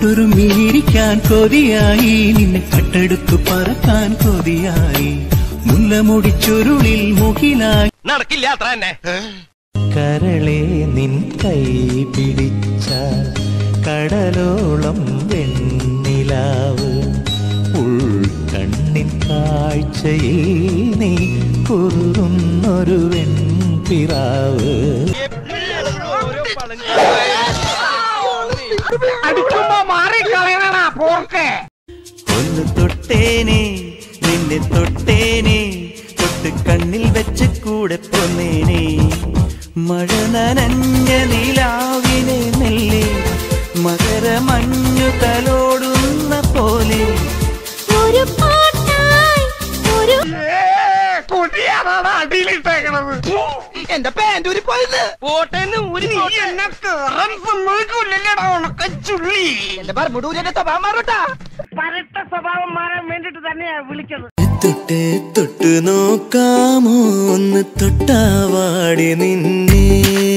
തൊട്ടുരുമ്മിയിരിക്കാൻ കൊതിയായി നിന്നെ കട്ടെടുത്തു പറക്കാൻ കൊതിയായി മുല്ലമുടിച്ചുരുളിൽ മുകിലായി നടക്കില്ല അത്ര തന്നെ കരളെ നിൻ കൈ പിടിച്ച കടലോളം വെണ്ണിലാവ് ഉൾക്കണ്ണിൻ കാഴ്ചയിൽ നീ കുറുന്നൊരു വെൺപിറാവ് അടിക്കുമ്പോ മാറിക്കളയണ പോർക്കെ ഒന്ന് തൊട്ടേനെ നിന്നെ തൊട്ടേനെ തൊട്ട് കണ്ണിൽ വെച്ച് കൂടെ പൊന്നേനെ മഴ നനഞ്ഞ നിലാവിനെ മെല്ലെ മകരമഞ്ഞു തലോടുന്ന പോലെ ഒരു പാട്ടായി ഒരു കുട്ടിയാണ് അടിയിലിട്ടേക്കണത് എന്റെ പാന്റ് ഊരി പോയത് പോട്ടെന്ന് ഊരി എന്നെ കേറാൻ സമ്മതിക്കൂലല്ലേടാ ഉണക്കച്ചുള്ളി എന്റെ പറമ്പൂരി എന്റെ സ്വഭാവം മാറൂട്ടാ പരട്ട സ്വഭാവം മാറാൻ വേണ്ടിട്ട് തന്നെയാ വിളിച്ചത് തൊട്ട് തൊട്ട് നോക്കാമോ ഒന്ന് തൊട്ടാവാടി നിന്നെ